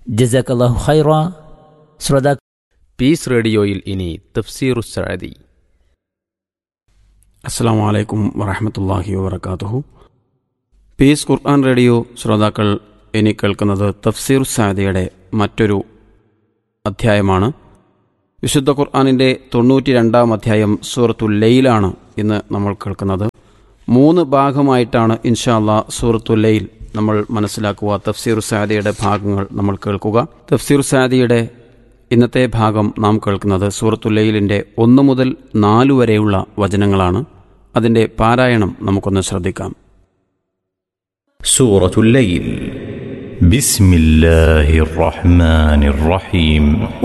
ജസാഖല്ലാഹു ഖൈറ ശ്രോതാ പീസ് റേഡിയോയിൽ ഇനി തഫ്സീറു സഅദി അസ്സാം വലൈക്കും വറഹമത്തല്ലാഹി വബർക്കാത്തുഹു പീസ് ഖുർആൻ റേഡിയോ ശ്രോതാക്കൾ ഇനി കേൾക്കുന്നത് തഫ്സീർ സാദിയുടെ മറ്റൊരു അധ്യായമാണ് വിശുദ്ധ ഖുർആാനിൻ്റെ തൊണ്ണൂറ്റി രണ്ടാം അധ്യായം സൂറത്തുൽ ലൈലാണ് ഇന്ന് നമ്മൾ കേൾക്കുന്നത് മൂന്ന് ഭാഗമായിട്ടാണ് ഇൻഷാല്ല സൂറത്തുൽ ലൈൽ നമ്മൾ മനസ്സിലാക്കുക തഫ്സീർ സാദിയുടെ ഭാഗങ്ങൾ നമ്മൾ കേൾക്കുക തഫ്സീർ സാദിയുടെ ഇന്നത്തെ ഭാഗം നാം കേൾക്കുന്നത് സൂറത്തുൽ ലൈലിൻ്റെ ഒന്ന് മുതൽ നാലു വരെയുള്ള വചനങ്ങളാണ് അതിൻ്റെ പാരായണം നമുക്കൊന്ന് ശ്രദ്ധിക്കാം سورة الليل بسم الله الرحمن الرحيم